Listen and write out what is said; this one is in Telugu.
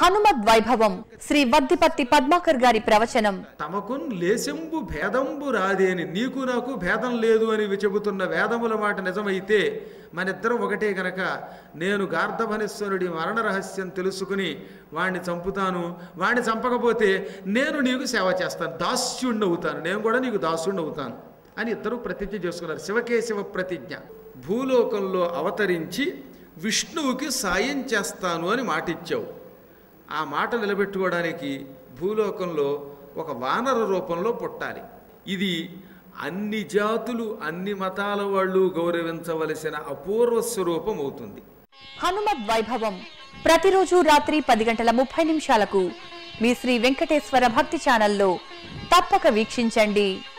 హనుమద్ వైభవం శ్రీ వద్దిపత్తి పద్మాకర్ గారి ప్రవచనం తమకున్ లేశంబు భేదంబు రాదేని నీకు నాకు భేదం లేదు అని చెబుతున్న వేదముల మాట నిజమైతే మనిద్దరం ఒకటే గనక నేను గార్ధభనేశ్వరుడి మరణ రహస్యం తెలుసుకుని వాణ్ణి చంపుతాను వాణ్ణి చంపకపోతే నేను నీకు సేవ చేస్తాను దాస్యుణ్ణి అవుతాను నేను కూడా నీకు దాసుణ్ణి అవుతాను అని ఇద్దరు ప్రతిజ్ఞ చేసుకున్నారు శివకేశవ ప్రతిజ్ఞ భూలోకంలో అవతరించి విష్ణువుకి సాయం చేస్తాను అని మాటిచ్చావు ఆ మాట నిలబెట్టుకోవడానికి భూలోకంలో ఒక వానర రూపంలో పుట్టాలి ఇది అన్ని జాతులు అన్ని మతాల వాళ్ళు గౌరవించవలసిన అపూర్వ స్వరూపం అవుతుంది హనుమద్ వైభవం ప్రతిరోజు రాత్రి పది గంటల ముప్పై నిమిషాలకు మీ శ్రీ వెంకటేశ్వర భక్తి ఛానల్లో తప్పక వీక్షించండి